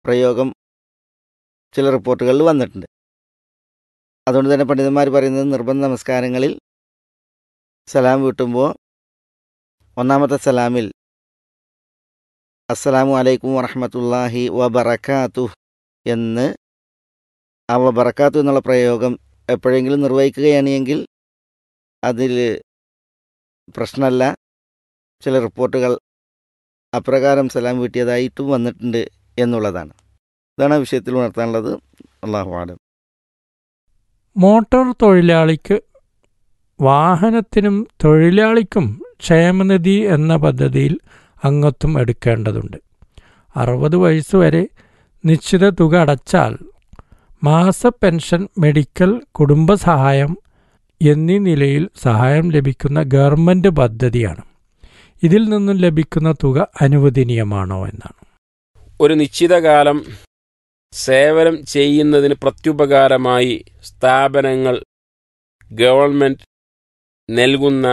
പ്രയോഗം ചില റിപ്പോർട്ടുകളിൽ വന്നിട്ടുണ്ട് അതുകൊണ്ട് തന്നെ പണ്ഡിതന്മാർ പറയുന്നത് നിർബന്ധ നമസ്കാരങ്ങളിൽ സലാം വീട്ടുമ്പോൾ ഒന്നാമത്തെ സലാമിൽ അസ്സലാമു അലൈക്കും വറഹമത്തല്ലാഹി വബറക്കാത്തു എന്ന് ആ വബറക്കാത്തു എന്നുള്ള പ്രയോഗം എപ്പോഴെങ്കിലും നിർവഹിക്കുകയാണെങ്കിൽ അതിൽ പ്രശ്നമല്ല ചില റിപ്പോർട്ടുകൾ അപ്രകാരം സലാം വീട്ടിയതായിട്ടും വന്നിട്ടുണ്ട് എന്നുള്ളതാണ് ഇതാണ് ആ വിഷയത്തിൽ ഉണർത്താനുള്ളത് അള്ളാഹു ആലം മോട്ടോർ തൊഴിലാളിക്ക് വാഹനത്തിനും തൊഴിലാളിക്കും ക്ഷേമനിധി എന്ന പദ്ധതിയിൽ അംഗത്വം എടുക്കേണ്ടതുണ്ട് അറുപത് വയസ്സുവരെ നിശ്ചിത തുക അടച്ചാൽ മാസ പെൻഷൻ മെഡിക്കൽ കുടുംബസഹായം എന്നീ നിലയിൽ സഹായം ലഭിക്കുന്ന ഗവൺമെൻറ് പദ്ധതിയാണ് ഇതിൽ നിന്നും ലഭിക്കുന്ന തുക അനുവദനീയമാണോ എന്നാണ് ഒരു നിശ്ചിത കാലം സേവനം ചെയ്യുന്നതിന് പ്രത്യുപകാരമായി സ്ഥാപനങ്ങൾ ഗവൺമെൻറ് നൽകുന്ന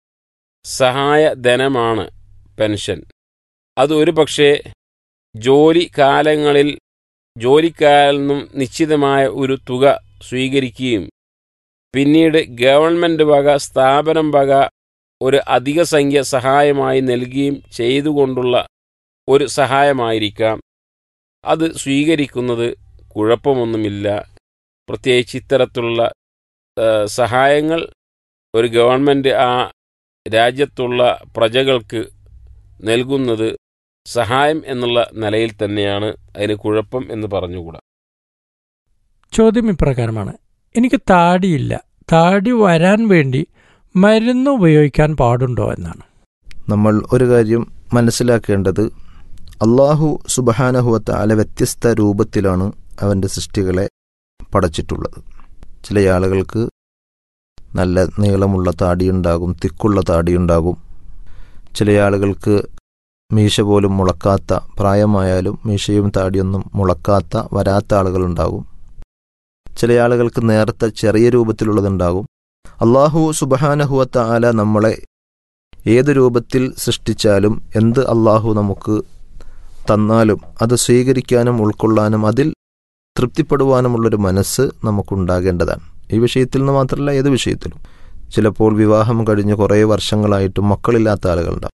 സഹായധനമാണ് പെൻഷൻ അത് ഒരു പക്ഷേ ജോലി കാലങ്ങളിൽ ജോലിക്കാരിൽ നിന്നും നിശ്ചിതമായ ഒരു തുക സ്വീകരിക്കുകയും പിന്നീട് ഗവൺമെൻറ് വക സ്ഥാപനം വക ഒരു അധിക സംഖ്യ സഹായമായി നൽകുകയും ചെയ്തുകൊണ്ടുള്ള ഒരു സഹായമായിരിക്കാം അത് സ്വീകരിക്കുന്നത് കുഴപ്പമൊന്നുമില്ല പ്രത്യേകിച്ച് ഇത്തരത്തിലുള്ള ആ, സഹായങ്ങൾ ഒരു ഗവൺമെൻറ് ആ രാജ്യത്തുള്ള പ്രജകൾക്ക് നൽകുന്നത് സഹായം എന്നുള്ള നിലയിൽ തന്നെയാണ് അതിന് കുഴപ്പം എന്ന് പറഞ്ഞുകൂടാ ചോദ്യം ഇപ്രകാരമാണ് എനിക്ക് താടിയില്ല താടി വരാൻ വേണ്ടി മരുന്ന് ഉപയോഗിക്കാൻ പാടുണ്ടോ എന്നാണ് നമ്മൾ ഒരു കാര്യം മനസ്സിലാക്കേണ്ടത് അള്ളാഹു സുബഹാനഹുവത്ത അല വ്യത്യസ്ത രൂപത്തിലാണ് അവൻ്റെ സൃഷ്ടികളെ പടച്ചിട്ടുള്ളത് ചില ആളുകൾക്ക് നല്ല നീളമുള്ള താടിയുണ്ടാകും തിക്കുള്ള താടിയുണ്ടാകും ചില ആളുകൾക്ക് മീശ പോലും മുളക്കാത്ത പ്രായമായാലും മീശയും താടിയൊന്നും മുളക്കാത്ത വരാത്ത ആളുകളുണ്ടാകും ചില ആളുകൾക്ക് നേർത്ത ചെറിയ രൂപത്തിലുള്ളതുണ്ടാകും അള്ളാഹു സുബഹാനഹുവത്ത ആല നമ്മളെ ഏത് രൂപത്തിൽ സൃഷ്ടിച്ചാലും എന്ത് അള്ളാഹു നമുക്ക് തന്നാലും അത് സ്വീകരിക്കാനും ഉൾക്കൊള്ളാനും അതിൽ തൃപ്തിപ്പെടുവാനുമുള്ളൊരു മനസ്സ് നമുക്കുണ്ടാകേണ്ടതാണ് ഈ വിഷയത്തിൽ നിന്ന് മാത്രമല്ല ഏത് വിഷയത്തിലും ചിലപ്പോൾ വിവാഹം കഴിഞ്ഞ് കുറേ വർഷങ്ങളായിട്ടും മക്കളില്ലാത്ത ആളുകളുണ്ടാവും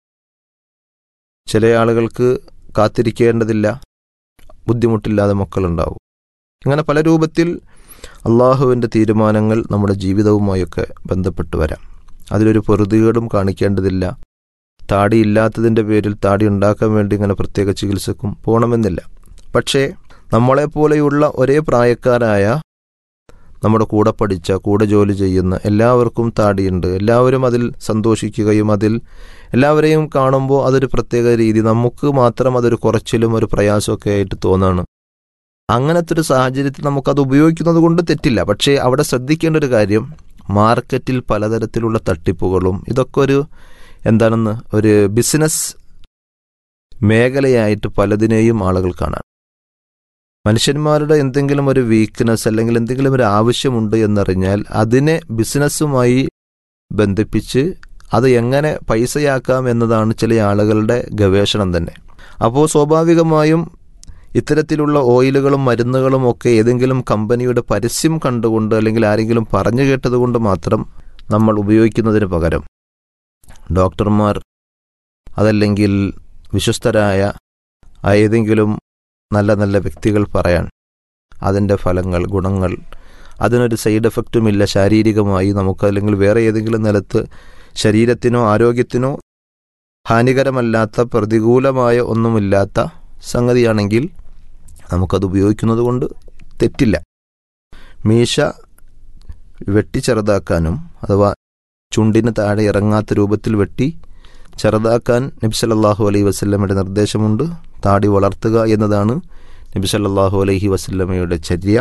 ചില ആളുകൾക്ക് കാത്തിരിക്കേണ്ടതില്ല ബുദ്ധിമുട്ടില്ലാതെ മക്കളുണ്ടാവും ഇങ്ങനെ പല രൂപത്തിൽ അള്ളാഹുവിൻ്റെ തീരുമാനങ്ങൾ നമ്മുടെ ജീവിതവുമായൊക്കെ ബന്ധപ്പെട്ട് വരാം അതിലൊരു പൊറുതികേടും കാണിക്കേണ്ടതില്ല താടി ഇല്ലാത്തതിൻ്റെ പേരിൽ താടി ഉണ്ടാക്കാൻ വേണ്ടി ഇങ്ങനെ പ്രത്യേക ചികിത്സക്കും പോകണമെന്നില്ല പക്ഷേ നമ്മളെപ്പോലെയുള്ള ഒരേ പ്രായക്കാരായ നമ്മുടെ കൂടെ പഠിച്ച കൂടെ ജോലി ചെയ്യുന്ന എല്ലാവർക്കും താടിയുണ്ട് എല്ലാവരും അതിൽ സന്തോഷിക്കുകയും അതിൽ എല്ലാവരെയും കാണുമ്പോൾ അതൊരു പ്രത്യേക രീതി നമുക്ക് മാത്രം അതൊരു കുറച്ചിലും ഒരു പ്രയാസമൊക്കെ ആയിട്ട് തോന്നാണ് അങ്ങനത്തെ ഒരു സാഹചര്യത്തിൽ നമുക്കത് ഉപയോഗിക്കുന്നത് കൊണ്ട് തെറ്റില്ല പക്ഷേ അവിടെ ശ്രദ്ധിക്കേണ്ട ഒരു കാര്യം മാർക്കറ്റിൽ പലതരത്തിലുള്ള തട്ടിപ്പുകളും ഇതൊക്കെ ഒരു എന്താണെന്ന് ഒരു ബിസിനസ് മേഖലയായിട്ട് പലതിനെയും ആളുകൾ കാണാൻ മനുഷ്യന്മാരുടെ എന്തെങ്കിലും ഒരു വീക്ക്നെസ് അല്ലെങ്കിൽ എന്തെങ്കിലും ഒരു ആവശ്യമുണ്ട് എന്നറിഞ്ഞാൽ അതിനെ ബിസിനസ്സുമായി ബന്ധിപ്പിച്ച് അത് എങ്ങനെ പൈസയാക്കാം എന്നതാണ് ചില ആളുകളുടെ ഗവേഷണം തന്നെ അപ്പോൾ സ്വാഭാവികമായും ഇത്തരത്തിലുള്ള ഓയിലുകളും മരുന്നുകളും ഒക്കെ ഏതെങ്കിലും കമ്പനിയുടെ പരസ്യം കണ്ടുകൊണ്ട് അല്ലെങ്കിൽ ആരെങ്കിലും പറഞ്ഞു കേട്ടതുകൊണ്ട് മാത്രം നമ്മൾ ഉപയോഗിക്കുന്നതിന് പകരം ഡോക്ടർമാർ അതല്ലെങ്കിൽ വിശ്വസ്തരായ ഏതെങ്കിലും നല്ല നല്ല വ്യക്തികൾ പറയാൻ അതിൻ്റെ ഫലങ്ങൾ ഗുണങ്ങൾ അതിനൊരു സൈഡ് എഫക്റ്റുമില്ല ശാരീരികമായി നമുക്ക് അല്ലെങ്കിൽ വേറെ ഏതെങ്കിലും നിലത്ത് ശരീരത്തിനോ ആരോഗ്യത്തിനോ ഹാനികരമല്ലാത്ത പ്രതികൂലമായ ഒന്നുമില്ലാത്ത സംഗതിയാണെങ്കിൽ നമുക്കത് ഉപയോഗിക്കുന്നത് കൊണ്ട് തെറ്റില്ല മീശ വെട്ടി ചെറുതാക്കാനും അഥവാ ചുണ്ടിന് താഴെ ഇറങ്ങാത്ത രൂപത്തിൽ വെട്ടി ചെറുതാക്കാൻ നബി സല്ലല്ലാഹു അലൈഹി വസല്ലമയുടെ നിർദ്ദേശമുണ്ട് താടി വളർത്തുക എന്നതാണ് നബി സല്ലല്ലാഹു അലൈഹി വസല്ലമയുടെ ചര്യ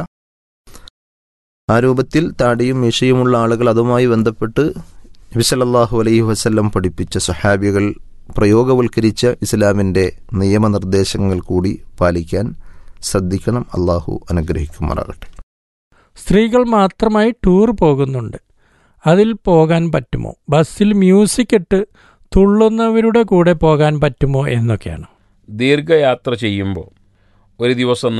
ആ രൂപത്തിൽ താടിയും മീശയുമുള്ള ആളുകൾ അതുമായി ബന്ധപ്പെട്ട് നബി സല്ലല്ലാഹു അലൈഹി വസല്ലം പഠിപ്പിച്ച സഹാബികൾ പ്രയോഗവൽക്കരിച്ച ഇസ്ലാമിൻ്റെ നിയമനിർദ്ദേശങ്ങൾ കൂടി പാലിക്കാൻ ശ്രദ്ധിക്കണം അള്ളാഹു അനുഗ്രഹിക്കുമാറാകട്ടെ സ്ത്രീകൾ മാത്രമായി ടൂർ പോകുന്നുണ്ട് അതിൽ പോകാൻ പറ്റുമോ ബസ്സിൽ മ്യൂസിക് ഇട്ട് തുള്ളുന്നവരുടെ കൂടെ പോകാൻ പറ്റുമോ എന്നൊക്കെയാണ് ദീർഘയാത്ര ചെയ്യുമ്പോൾ ഒരു ദിവസം